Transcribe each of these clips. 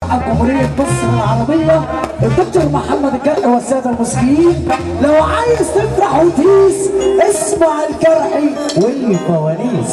عن جمهورية مصر العربية الدكتور محمد الجرحي والسادة المسلمين لو عايز تفرح وتهيس اسمع الجرحي والفوانيس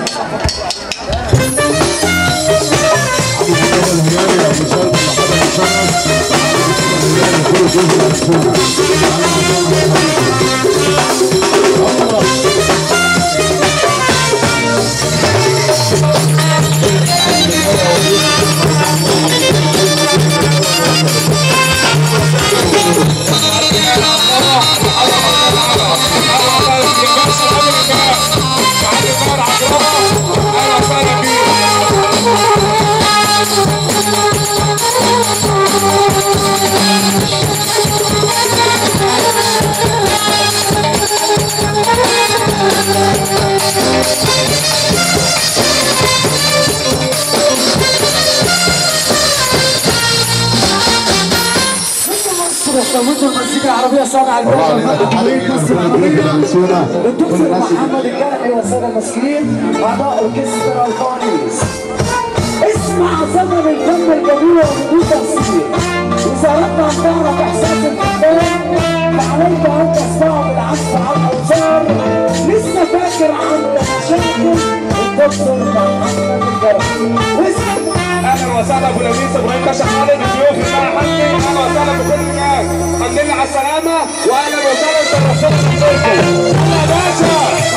مصر احتوته المزيكا العربية صانع الباشا جمهورية مصر العربية الدكتور محمد الجرحي والسادة المسلمين أعضاء أوركسترا الفوانيس اسمع زمن الفن الجميل وبدون تفسير إذا أردت أن تعرف إحساس الفنان فعليك أن تسمعه بالعزف على الأوتار لسه فاكر عند مشاكل الدكتور محمد الجرحي واسمع اهلا وسهلا ابو لميس ابراهيم باشا خالد الضيوف بتاع حمدي اهلا وسهلا بكل الناس الحمد لله على السلامه واهلا وسهلا شرفتنا بحضوركم يا باشا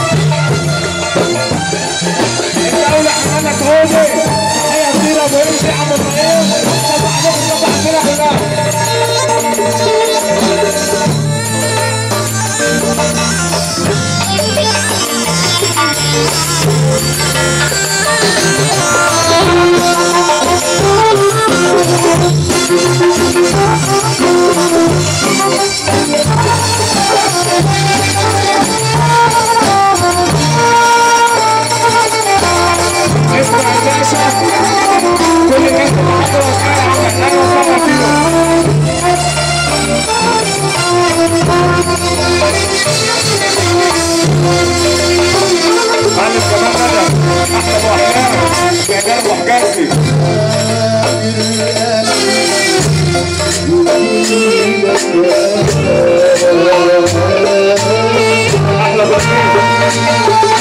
الدولة حمانا تهودي تحية كبيرة ابو يمشي عم ابراهيم طبعا عليكم طبعا عندنا هناك اسمع يا باشا كل الناس اللي حضروا وسهلا اهلا وسهلا فيهم خالد كمان ندى احمد وحجاج جدال وحجازي احلى تصوير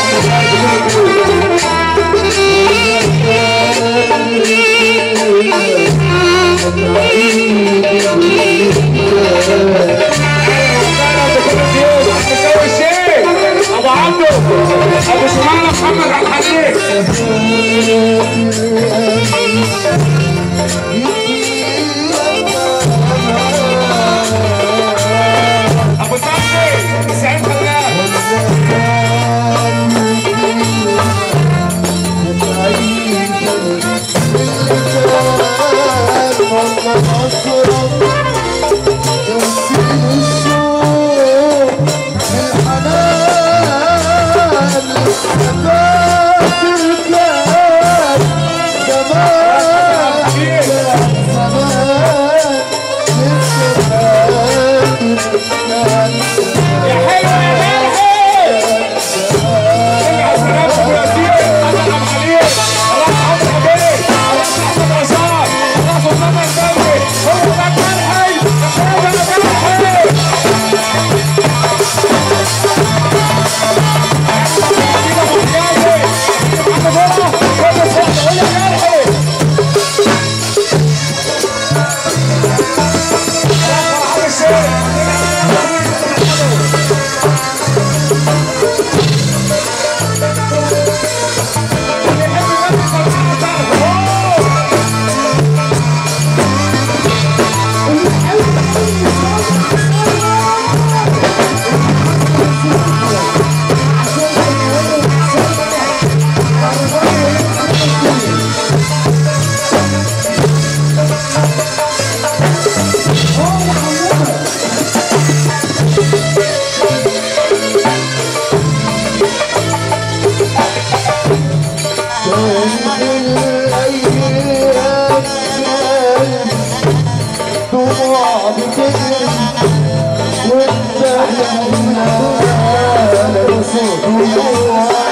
ابو عبده ابو سمانه محمد عبد الحليم ابو صبري سعيد خلاف يا حلو يا مالحي ارجع السلام ابو ياسين الله عبد الحليم الله عبد الحبيب الله احمد رشاد الله مصطفى البدري هو ده ملحي هو ده ملحي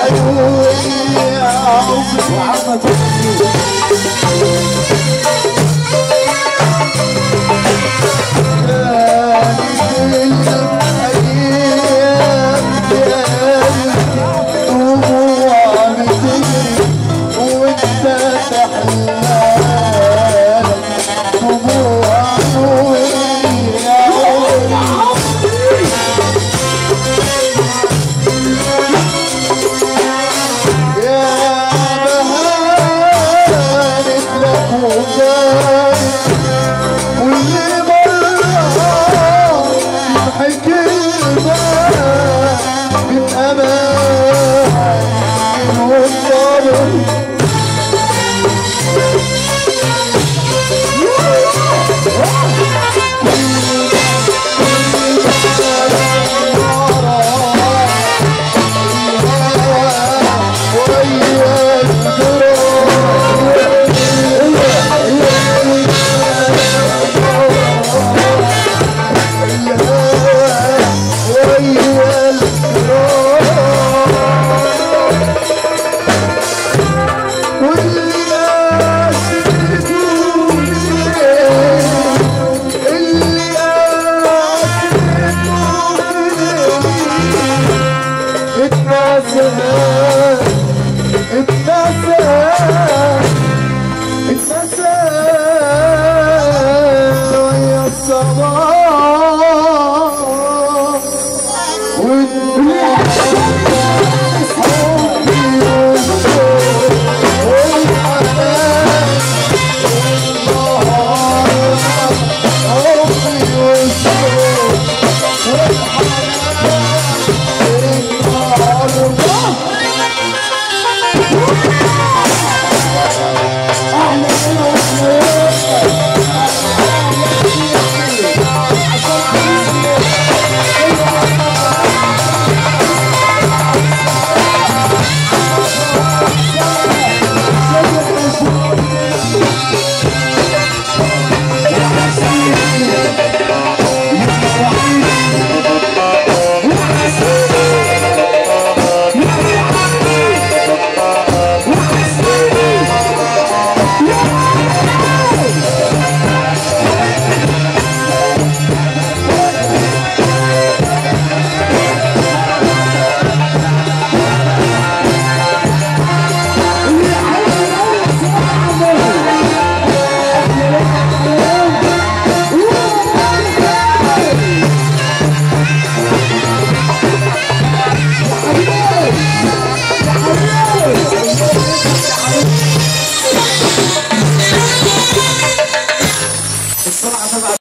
وعمة تاني واللي مرة يضحك الباب من أمان والصبر